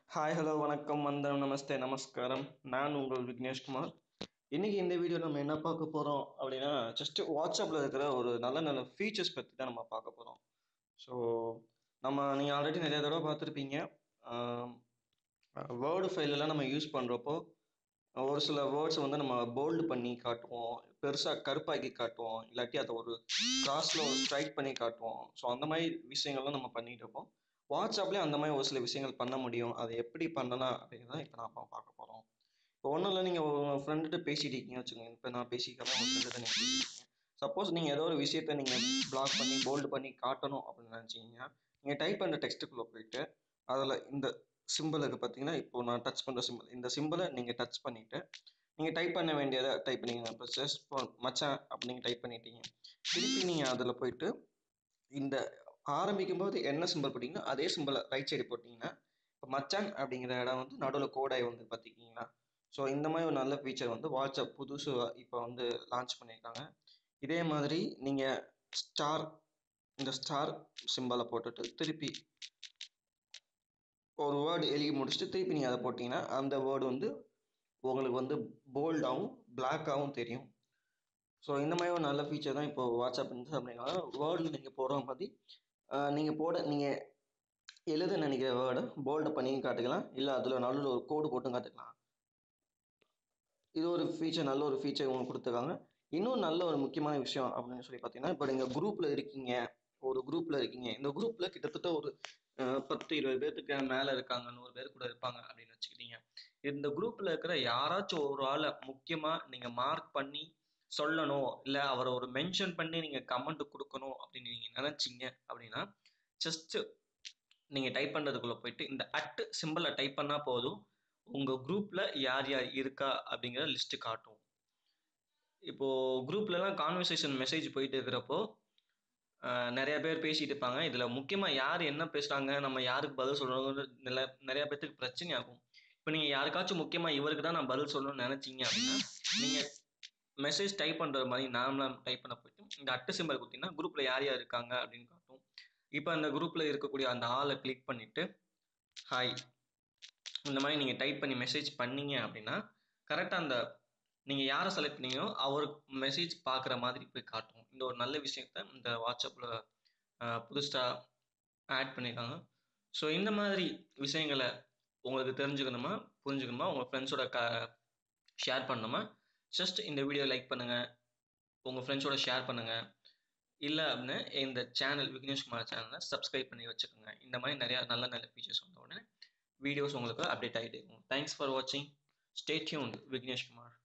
hi hello வணக்கம் வந்தனம் நமஸ்தே நமஸ்காரம் நான் உங்கள் விக்னேஷ்குமார் இன்னைக்கு இந்த வீடியோ நம்ம என்ன பார்க்க போகிறோம் அப்படின்னா ஜஸ்ட் வாட்ஸ்அப்பில் இருக்கிற ஒரு நல்ல நல்ல ஃபீச்சர்ஸ் பற்றி தான் நம்ம பார்க்க போகிறோம் ஸோ நம்ம நீங்கள் ஆல்ரெடி நிறைய தடவை பார்த்துருப்பீங்க வேர்டு ஃபைலெல்லாம் நம்ம யூஸ் பண்ணுறப்போ ஒரு சில வேர்ட்ஸ் வந்து நம்ம போல்டு பண்ணி காட்டுவோம் பெருசாக கருப்பாக்கி காட்டுவோம் இல்லாட்டி அதை ஒரு கிராஸில் ஒரு ஸ்ட்ரைக் பண்ணி காட்டுவோம் ஸோ அந்த மாதிரி விஷயங்கள்லாம் நம்ம பண்ணிட்டு இருப்போம் வாட்ஸ்அப்லேயும் அந்த மாதிரி ஒரு சில விஷயங்கள் பண்ண முடியும் அதை எப்படி பண்ணலாம் அப்படிங்கிறத இப்போ நான் பார்க்க போகிறோம் இப்போ ஒன்றும் இல்லை நீங்கள் உங்கள் ஃப்ரெண்டுகிட்ட பேசிட்டு இருக்கீங்க வச்சுக்கோங்க இப்போ நான் பேசிக்கிறேன் உங்கள் ஃப்ரெண்டுகிட்ட நீங்கள் பேசியிருக்கீங்க சப்போஸ் நீங்கள் ஏதோ ஒரு விஷயத்த நீங்கள் பிளாக் பண்ணி போல்டு பண்ணி காட்டணும் அப்படின்னு நினச்சிங்கன்னா நீங்கள் டைப் பண்ணுற டெக்ஸ்ட்டுக்குள்ளே போயிட்டு அதில் இந்த சிம்பிளுக்கு பார்த்தீங்கன்னா இப்போ நான் டச் பண்ணுற சிம்பிள் இந்த சிம்பிளை நீங்கள் டச் பண்ணிவிட்டு நீங்கள் டைப் பண்ண வேண்டியதை டைப் பண்ணிங்க இப்போ ஜஸ்ட் மச்சான் அப்படின்னு டைப் பண்ணிட்டீங்க திருப்பி நீங்கள் அதில் போயிட்டு இந்த ஆரம்பிக்கும் போது என்ன சிம்பிள் போட்டிங்கன்னா அதே சிம்பிளை ரைட் சைடு போட்டிங்கன்னா இப்போ மச்சான் அப்படிங்கிற இடம் வந்து நடுவில் கோடாய் வந்து பார்த்திக்கிங்களா ஸோ இந்த மாதிரி ஒரு நல்ல ஃபீச்சர் வந்து வாட்ஸ்அப் புதுசு இப்போ வந்து லான்ச் பண்ணியிருக்காங்க இதே மாதிரி நீங்கள் ஸ்டார் இந்த ஸ்டார் சிம்பிளை போட்டுட்டு திருப்பி ஒரு வேர்டு எழுதி முடிச்சுட்டு திருப்பி நீங்கள் அதை போட்டிங்கன்னா அந்த வேர்டு வந்து உங்களுக்கு வந்து போல்டாகவும் பிளாக்காகவும் தெரியும் ஸோ இந்த மாதிரி ஒரு நல்ல ஃபீச்சர் தான் இப்போ வாட்ஸ்அப் இருந்துச்சு அப்படின்னா வேர்டில் நீங்கள் போடுற மாதிரி நீங்கள் போட நீங்கள் எழுத நினைக்கிற வேர்டை போல்டை பண்ணியும் காட்டுக்கலாம் இல்லை அதில் நடுவில் ஒரு கோடு போட்டும் காட்டுக்கலாம் இது ஒரு ஃபீச்சர் நல்ல ஒரு ஃபீச்சர் உங்களுக்கு கொடுத்துருக்காங்க இன்னும் நல்ல ஒரு முக்கியமான விஷயம் அப்படின்னு சொல்லி பார்த்தீங்கன்னா இப்போ நீங்கள் குரூப்பில் இருக்கீங்க ஒரு குரூப்பில் இருக்கீங்க இந்த குரூப்பில் கிட்டத்தட்ட ஒரு பத்து இருபது பேர்த்துக்கு மேலே இருக்காங்க நூறு பேர் கூட இருப்பாங்க அப்படின்னு வச்சுக்கிட்டீங்க இந்த குரூப்பில் இருக்கிற யாராச்சும் ஒரு ஆளை முக்கியமாக நீங்கள் மார்க் பண்ணி சொல்லணும் இல்லை அவரை ஒரு மென்ஷன் பண்ணி நீங்கள் கமெண்ட் கொடுக்கணும் அப்படின்னு நீங்கள் நினச்சிங்க அப்படின்னா ஜஸ்ட்டு நீங்கள் டைப் பண்ணுறதுக்குள்ளே போயிட்டு இந்த அட்டு சிம்பிளை டைப் பண்ணால் போதும் உங்கள் குரூப்பில் யார் யார் இருக்கா அப்படிங்கிற லிஸ்ட்டு காட்டும் இப்போது குரூப்லலாம் கான்வர்சேஷன் மெசேஜ் போயிட்டு இருக்கிறப்போ நிறைய பேர் பேசிகிட்டு இருப்பாங்க இதில் முக்கியமாக யார் என்ன பேசுகிறாங்க நம்ம யாருக்கு பதில் சொல்கிறோங்கிற நில நிறைய பேர்த்துக்கு பிரச்சனை ஆகும் இப்போ நீங்கள் யாருக்காச்சும் முக்கியமாக இவருக்கு தான் நான் பதில் சொல்லணும்னு நினச்சிங்க அப்படின்னா நீங்கள் மெசேஜ் டைப் பண்ணுற மாதிரி நார்மலாக டைப் பண்ண போயிட்டு இந்த அட்டு சிம்பிள் கொடுத்தீங்கன்னா குரூப்பில் யார் யார் இருக்காங்க அப்படின்னு காட்டும் இப்போ அந்த குரூப்பில் இருக்கக்கூடிய அந்த ஆளை கிளிக் பண்ணிவிட்டு ஹாய் இந்த மாதிரி நீங்கள் டைப் பண்ணி மெசேஜ் பண்ணீங்க அப்படின்னா கரெக்டாக அந்த நீங்கள் யாரை செலக்ட் பண்ணீங்களோ அவருக்கு மெசேஜ் பார்க்குற மாதிரி போய் காட்டும் இந்த ஒரு நல்ல விஷயத்த இந்த வாட்ஸ்அப்பில் புதுசாக ஆட் பண்ணியிருக்காங்க ஸோ இந்த மாதிரி விஷயங்களை உங்களுக்கு தெரிஞ்சுக்கணுமா புரிஞ்சுக்கணுமா உங்கள் ஃப்ரெண்ட்ஸோட க ஷேர் பண்ணணுமா ஜஸ்ட் இந்த வீடியோ லைக் பண்ணுங்கள் உங்கள் ஃப்ரெண்ட்ஸோட ஷேர் பண்ணுங்கள் இல்லை அப்படின்னு இந்த சேனல் விக்னேஷ்குமார் சேனலை சப்ஸ்கிரைப் பண்ணி வச்சுக்கோங்க இந்த மாதிரி நிறையா நல்ல நல்ல ஃபீச்சர்ஸ் வந்த உடனே வீடியோஸ் உங்களுக்கு அப்டேட் ஆகிட்டே இருக்கும் தேங்க்ஸ் ஃபார் வாட்சிங் ஸ்டே டியூன்ட் விக்னேஷ்குமார்